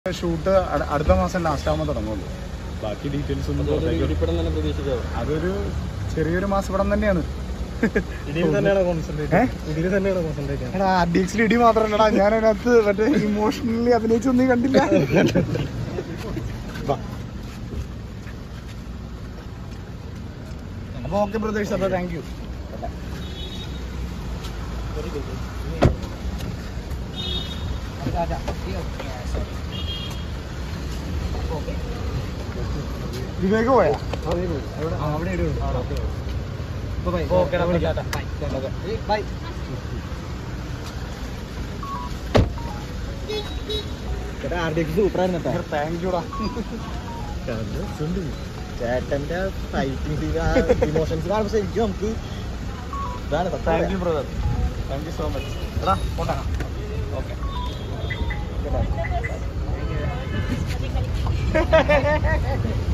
Shoot അടുത്ത മാസം last ആകുമ്പോൾ തുടങ്ങുള്ളൂ ബാക്കി ഡീറ്റെയിൽസ് ഒന്നും പുറത്തേക്ക് ഇരിപ്പിടം തന്നെ പ്രതീക്ഷിക്കാവോ അതൊരു ചെറിയൊരു മാസപ്പടം തന്നെയാണ് ഇതിൽ തന്നെയാണ് കോൺസെൻട്രേറ്റ് ഏ? ഇതിൽ തന്നെയാണ് കോൺസെൻട്രേറ്റ് എടാ അഡീക്സിൽ ഇടി മാത്രല്ലടാ ഞാൻ അതിനകത്ത് മറ്റേ ഇമോഷണലി അഭിനയിച്ചൊന്നും കണ്ടില്ല അപ്പൊ ഓക്കെ പ്രതീക്ഷ അപ്പൊ താങ്ക് യു വിവേക് പോയാ അവിടെ ബൈ സൂപ്പറായിരുന്നു കേട്ടോ താങ്ക് യുടാ ചേട്ടന്റെ ഫൈറ്റിംഗ് സീൻ ഇമോഷൻസ് കാണുമ്പോൾ ശരിക്കും നമുക്ക് ഇതാണ് thank you brother thank you so much എടാ പോട്ടാ ഓക്കെ